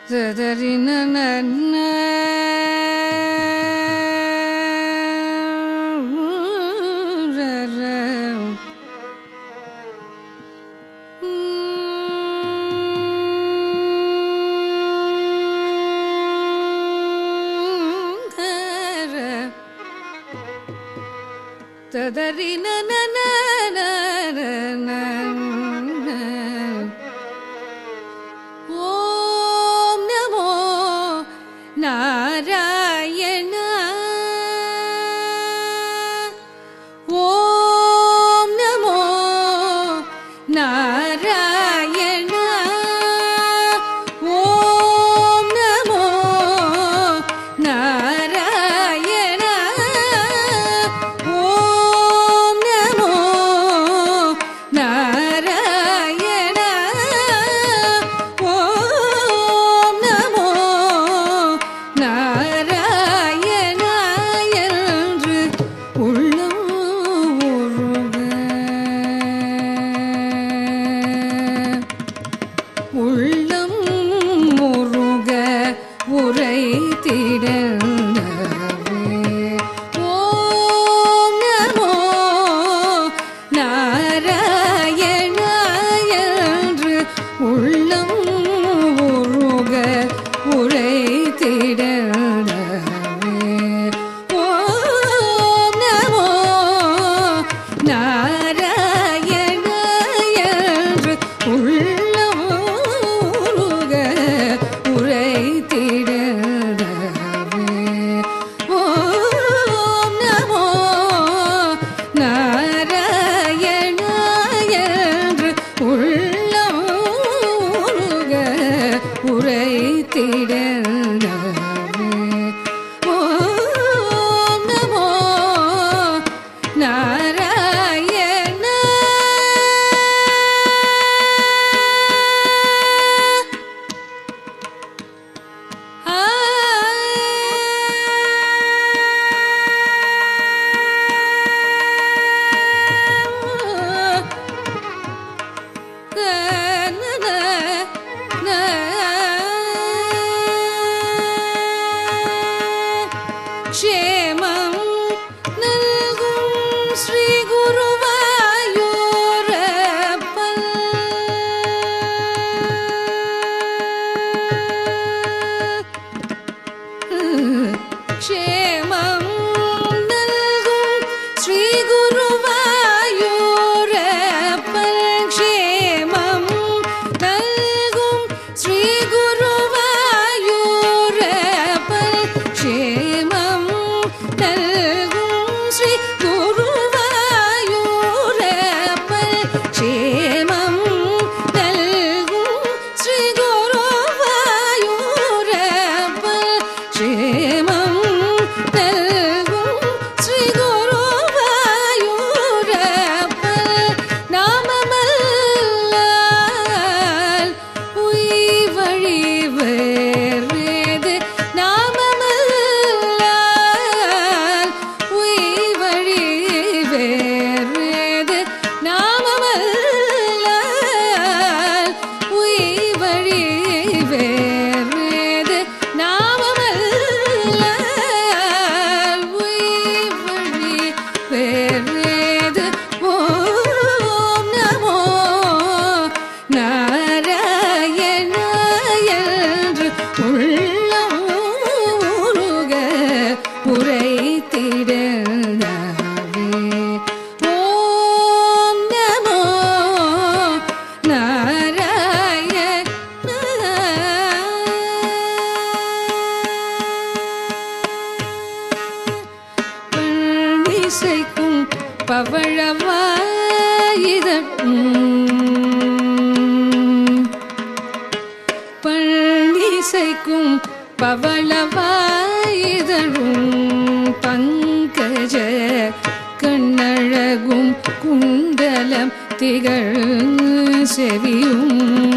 ததறின நன்ன ததறின ஓம் நமோ நாராயண ஓம் நமோ நாராயண ஓம் நமோ நாராயண ஓம் நமோ நாராயண ஓம் நமோ நாராயண என்று உள்ளம் உருக உள்ளம் முருக உரை ஓம் நமோ நாராயண என்று உள்ளம் உருக உரை ஓம் நமோ நாராயண என்று உள்ளம் உருக உரைத்திடவே ஓம் நமோ நாராயண என்று உள்ளம் உருக உரைத்திடவே ஓம் நமோ நாராயண ക്ഷേമം നൽകും ശ്രീ ഗുരുവായൂരപ്പൻ ക്ഷേമം നൽകും ശ്രീ ഗുരുവായൂരപ്പൻ ക്ഷേമം നൽകും ശ്രീ ഗുരുവായൂരപ്പൻ ക്ഷേമം നൽകും ശ്രീ ഗുരുവായൂരപ്പൻ ക്ഷേമം നൽകും ശ്രീ ഗുരുവായൂരപ്പൻ ക്ഷേമം നൽകും ശ്രീ ഗുരുവായൂരപ്പൻ നാമമല്ലാൽ ഉയ്വഴി വേറേത് നാമമല്ലാൽ ഉയ്വഴി വേറേത് നാമമല്ലാൽ ഉയ്വഴി വേറേത് നാമമല്ലാൽ ഉയ്വഴി വേറേത് ഓം നമോ நாராயண என்று உள்ளம் உருக உரைத்திடவே ஓம் நமோ நாராயண பழனிசைக்கும் பவழவாயுதம் பழனிசைக்கும் பவளவாயுதழும் பங்கஜ கண்ணழகும் குண்டலம் திகழ் செவியும்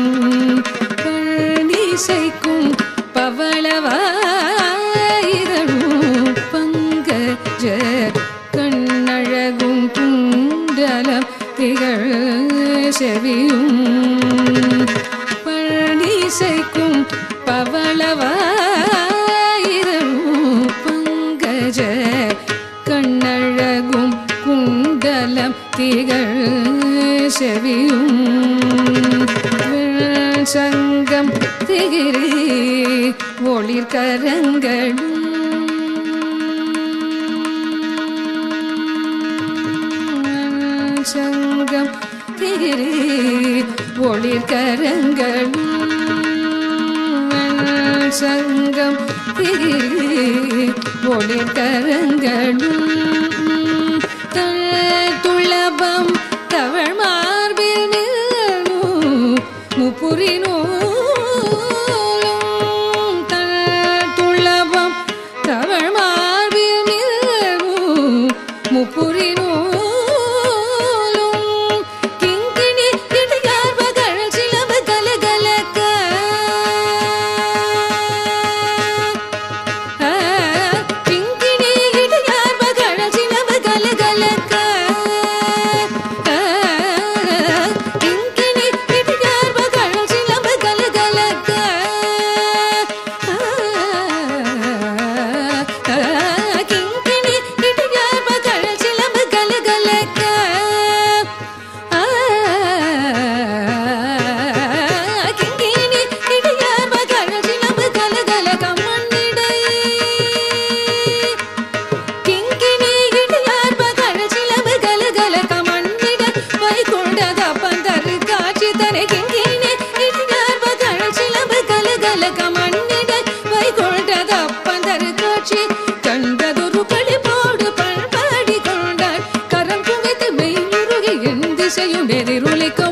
பழனிசைக்கும் பவளவாயுதழும் பங்கஜ கண்ணழகும் குண்டலம் திகழ் செவியும் பழனிசைக்கும் பவள துளவாயிரும் பங்கஜ கண்ணழகும் குண்டலம் திகழ் செவியும் சங்கம் திகிரி ஒளிர்கரங்களும் சங்கம் திகிரி ஒளிர்கரங்களும் சங்கம் திகிரி ஒளிர்கரங்களும் துளபம் தவழ் மார்பில் நிழலும் முப்புரி நூலும் துளபம் தவழ் மார்பில் நிழலும் முப்புரி நூலும் கிங்கிணி இடையார் மகள் சிலம்பு கலகலக்க கிங்கிணி இடையார் மகள் சிலம்பு கலகலக்க கிங்கிணி இடையார் மகள் சிலம்பு கலகலக்க கிங்கிணி இடையார் மகள் சிலம்பு கலகலக்க கிங்கிணி இடையார் மகள் சிலம்பு கலகலக்க மண்ணிடை கிங்கிணி இடையார் மகள் சிலம்பு கலகலக்க மண்ணிட வைகுண்டத பந்தரு காட்சி தரை கிங்கிணி இடையார் மகள் சிலம்பு கலகலக்க மண்ணிட வைகுண்டத பந்தரு காட்சி கண்டதொரு களிப்போடு பண்பாடி கொண்டாள் கரம் குவித்து மெய்யுருகி என் திசையும் எதிரொலிக்கும்